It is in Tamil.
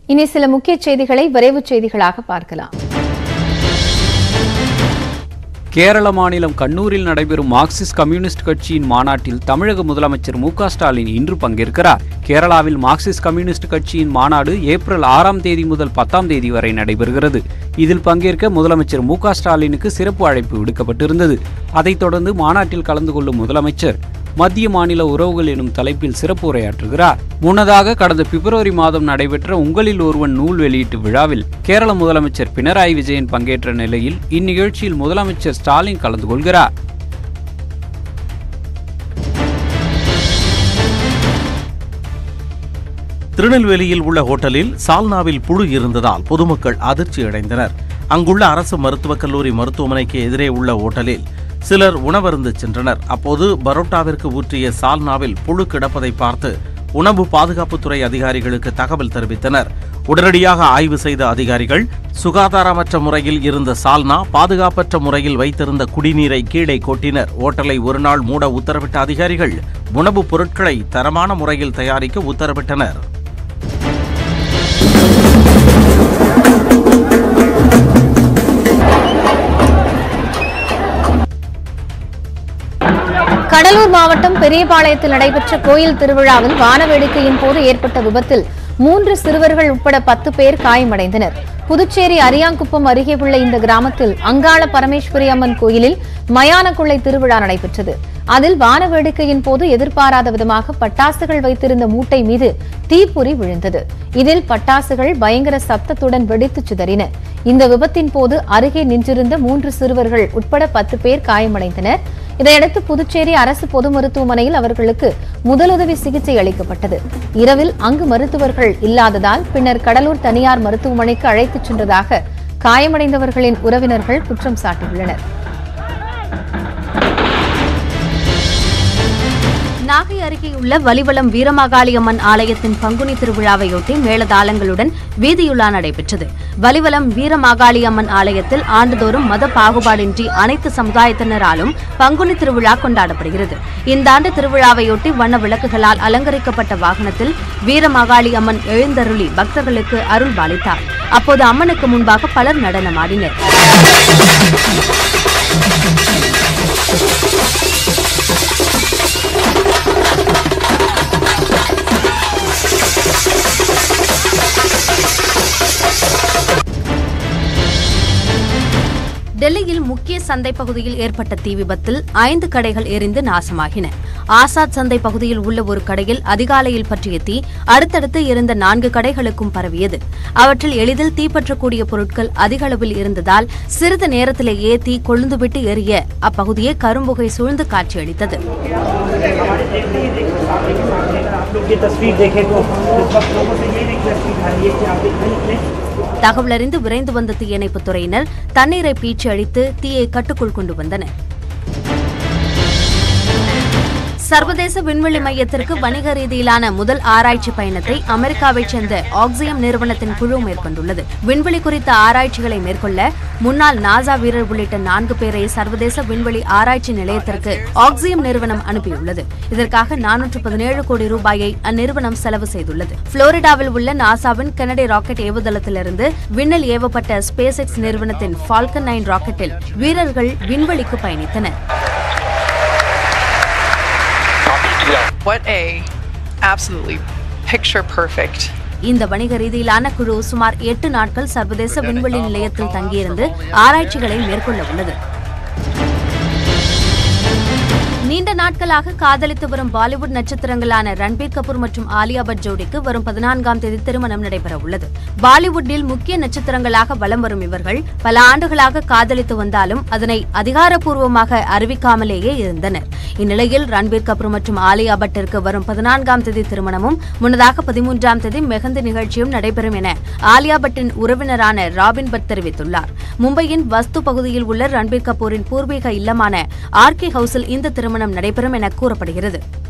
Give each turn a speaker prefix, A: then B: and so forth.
A: இனி சில முக்கிய செய்திகளை விரைவுச் செய்திகளாக பார்க்கலாம்
B: கேரள மாநிலம் கண்ணூரில் நடைபெறும் மார்க்சிஸ்ட் கம்யூனிஸ்ட் கட்சியின் மாநாட்டில் தமிழக முதலமைச்சர் மு க ஸ்டாலின் இன்று பங்கேற்கிறார் கேரளாவில் மார்க்சிஸ்ட் கம்யூனிஸ்ட் கட்சியின் மாநாடு ஏப்ரல் ஆறாம் தேதி முதல் பத்தாம் தேதி வரை நடைபெறுகிறது இதில் பங்கேற்க முதலமைச்சர் மு க ஸ்டாலினுக்கு சிறப்பு அழைப்பு விடுக்கப்பட்டிருந்தது அதைத் தொடர்ந்து மாநாட்டில் கலந்து கொள்ளும் முதலமைச்சர் மத்திய மாநில உறவுகள் எனும் தலைப்பில் சிறப்பு உரையாற்றுகிறார் முன்னதாக கடந்த பிப்ரவரி மாதம் நடைபெற்ற உங்களில் ஒருவன் நூல் வெளியீட்டு விழாவில் கேரள முதலமைச்சர் பினராயி விஜயன் பங்கேற்ற நிலையில் இந்நிகழ்ச்சியில் முதலமைச்சர் ஸ்டாலின் கலந்து கொள்கிறார்
C: திருநெல்வேலியில் உள்ள ஹோட்டலில் சால்னாவில் புழு இருந்ததால் பொதுமக்கள் அதிர்ச்சி அடைந்தனர் அங்குள்ள அரசு மருத்துவக் கல்லூரி மருத்துவமனைக்கு எதிரே உள்ள ஹோட்டலில் சிலர் உணவருந்து சென்றனர் அப்போது பரோட்டாவிற்கு ஊற்றிய சால்னாவில் புழு கிடப்பதை பார்த்து உணவு பாதுகாப்புத்துறை அதிகாரிகளுக்கு தகவல் தெரிவித்தனர் உடனடியாக ஆய்வு செய்த அதிகாரிகள் சுகாதாரமற்ற முறையில் இருந்த சால்னா பாதுகாப்பற்ற முறையில் வைத்திருந்த குடிநீரை கீழே கொட்டினர் ஓட்டலை ஒருநாள் மூட உத்தரவிட்ட அதிகாரிகள் உணவுப் பொருட்களை தரமான முறையில் தயாரிக்க உத்தரவிட்டனர்
A: கடலூர் மாவட்டம் பெரியபாளையத்தில் நடைபெற்ற கோயில் திருவிழாவில் வானவேடிக்கையின் போது ஏற்பட்ட விபத்தில் மூன்று சிறுவர்கள் உட்பட பத்து பேர் காயமடைந்தனர் புதுச்சேரி அரியாங்குப்பம் அருகே உள்ள இந்த கிராமத்தில் அங்காள பரமேஸ்வரி அம்மன் கோயிலில் மயான கொள்ளை திருவிழா நடைபெற்றது அதில் வானவேடிக்கையின் போது எதிர்பாராத விதமாக பட்டாசுகள் வைத்திருந்த மூட்டை மீது தீப்பொறி விழுந்தது இதில் பட்டாசுகள் பயங்கர சத்தத்துடன் வெடித்து சிதறின இந்த விபத்தின் போது அருகே நின்றிருந்த மூன்று சிறுவர்கள் உட்பட பத்து பேர் காயமடைந்தனர் இதையடுத்து புதுச்சேரி அரசு பொது மருத்துவமனையில் அவர்களுக்கு முதலுதவி சிகிச்சை அளிக்கப்பட்டது இரவில் அங்கு மருத்துவர்கள் இல்லாததால் பின்னர் கடலூர் தனியார் மருத்துவமனைக்கு அழைத்துச் சென்றதாக காயமடைந்தவர்களின் உறவினர்கள் குற்றம் சாட்டியுள்ளனர்
D: நாகை அருகேயுள்ள வலிவலம் வீரமாகாளியம்மன் ஆலயத்தின் பங்குனி திருவிழாவையொட்டி மேளதாளங்களுடன் வீதியுலா நடைபெற்றது வலிவலம் வீரமாகாளியம்மன் ஆலயத்தில் ஆண்டுதோறும் மத பாகுபாடின்றி அனைத்து சமுதாயத்தினராலும் பங்குனி திருவிழா கொண்டாடப்படுகிறது இந்த ஆண்டு திருவிழாவையொட்டி வண்ண விளக்குகளால் அலங்கரிக்கப்பட்ட வாகனத்தில் வீரமாகாளி அம்மன் எழுந்தருளி பக்தர்களுக்கு அருள் பாலித்தார் அப்போது அம்மனுக்கு முன்பாக பலர் நடனமாடினர் டெல்லியில் முக்கிய சந்தை பகுதியில் ஏற்பட்ட தீ விபத்தில் ஐந்து கடைகள் எரிந்து நாசமாகின ஆசாத் சந்தை பகுதியில் உள்ள ஒரு கடையில் அதிகாலையில் பற்றிய தீ அடுத்தடுத்து இருந்த நான்கு கடைகளுக்கும் பரவியது அவற்றில் எளிதில் தீப்பற்றக்கூடிய பொருட்கள் அதிக அளவில் இருந்ததால் சிறிது நேரத்திலேயே தீ கொழுந்துவிட்டு எரிய அப்பகுதியே கரும்புகை சூழ்ந்து காட்சியளித்தது
E: आप लोग ये तस्वीर देखें तो इस वक्त लोगों से ये रिक्वेस्ट की जा रही है कि आप इतने इतने
D: தகவலறிந்து விரைந்து வந்த தீயணைப்புத் துறையினர் தண்ணீரை பீய்ச்சி அடித்து தீயை கட்டுக்குள் கொண்டு வந்தனர் சர்வதேச விண்வெளி மையத்திற்கு வணிக ரீதியிலான முதல் ஆராய்ச்சி பயணத்தை அமெரிக்காவைச் சேர்ந்த ஆக்சியம் நிறுவனத்தின் குழு மேற்கொண்டுள்ளது விண்வெளி குறித்த ஆராய்ச்சிகளை மேற்கொள்ள முன்னாள் நாசா வீரர் உள்ளிட்ட நான்கு பேரை சர்வதேச விண்வெளி ஆராய்ச்சி நிலையத்திற்கு ஆக்சியம் நிறுவனம் அனுப்பியுள்ளது இதற்காக நானூற்று பதினேழு கோடி ரூபாயை அந்நிறுவனம் செலவு செய்துள்ளது புளோரிடாவில் உள்ள நாசாவின் கெனடி ராக்கெட் ஏவுதளத்திலிருந்து விண்ணில் ஏவப்பட்ட ஸ்பேஸ் எக்ஸ் நிறுவனத்தின் ஃபால்கன் நைன் ராக்கெட்டில் வீரர்கள் விண்வெளிக்கு பயணித்தனர்
F: What a absolutely picture perfect
D: இந்த வணிக ரீதியிலான குழு சுமார் எட்டு நாட்கள் சர்வதேச விண்வெளி நிலையத்தில் தங்கியிருந்து ஆராய்ச்சிகளை மேற்கொள்ள உள்ளது நீண்ட நாட்களாக காதலித்து வரும் பாலிவுட் நட்சத்திரங்களான ரன்பீர் கபூர் மற்றும் ஆலியா பட் ஜோடிக்கு வரும் பதினான்காம் தேதி திருமணம் நடைபெற உள்ளது பாலிவுட்டில் முக்கிய நட்சத்திரங்களாக வலம் வரும் இவர்கள் பல ஆண்டுகளாக காதலித்து வந்தாலும் அதனை அதிகாரப்பூர்வமாக அறிவிக்காமலேயே இருந்தனர் இந்நிலையில் ரன்பீர் கபூர் மற்றும் ஆலியா பட்டிற்கு வரும் பதினான்காம் தேதி திருமணமும் முன்னதாக பதிமூன்றாம் தேதி மெஹந்தி நிகழ்ச்சியும் நடைபெறும் என ஆலியா பட்டின் உறவினரான ராபின் பட் தெரிவித்துள்ளார் மும்பையின் வஸ்து பகுதியில் உள்ள ரன்பீர் கபூரின் பூர்வீக இல்லமான ஆர்கே ஹவுஸில் இந்த திருமணம் நடைபெறும் என கூறப்படுகிறது